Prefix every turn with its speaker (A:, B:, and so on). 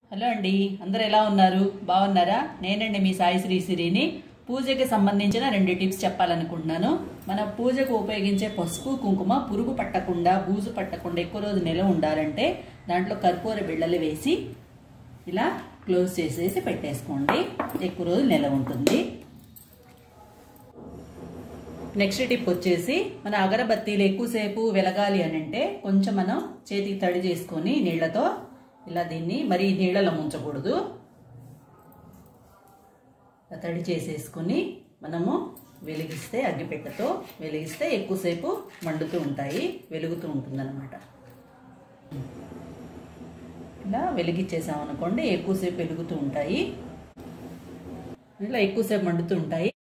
A: hello అండి అందరు ఎలా ఉన్నారు బాగున్నారా నేనండి మీ సాయి శ్రీ సిరిని పూజకి సంబంధించిన రెండు టిప్స్ చెప్పాలనుకుంటున్నాను మన పూజకు ఉపయోగించే పసుపు కుంకుమ పురుగు పట్టకుండా బూజు పట్టకుండా ఎక్కువ రోజు నిలవ ఉండాలంటే దాంట్లో కర్పూర బిళ్ళలు వేసి ఇలా క్లోజ్ చేసేసి పెట్టేసుకోండి ఎక్కువ రోజు నిలవ ఉంటుంది నెక్స్ట్ టిప్ వచ్చేసి మన అగరబత్తీలు ఎక్కువసేపు వెలగాలి అని అంటే కొంచెం మనం చేతికి తడి చేసుకొని నీళ్లతో ఇలా దీన్ని మరి నీళ్ళలో ముంచకూడదు ఇలా తడి చేసేసుకుని మనము వెలిగిస్తే అగ్గిపెట్టెతో వెలిగిస్తే ఎక్కువసేపు మండుతూ ఉంటాయి వెలుగుతూ ఉంటుందన్నమాట ఇలా వెలిగించేసామనుకోండి ఎక్కువసేపు వెలుగుతూ ఉంటాయి ఇలా ఎక్కువసేపు మండుతూ ఉంటాయి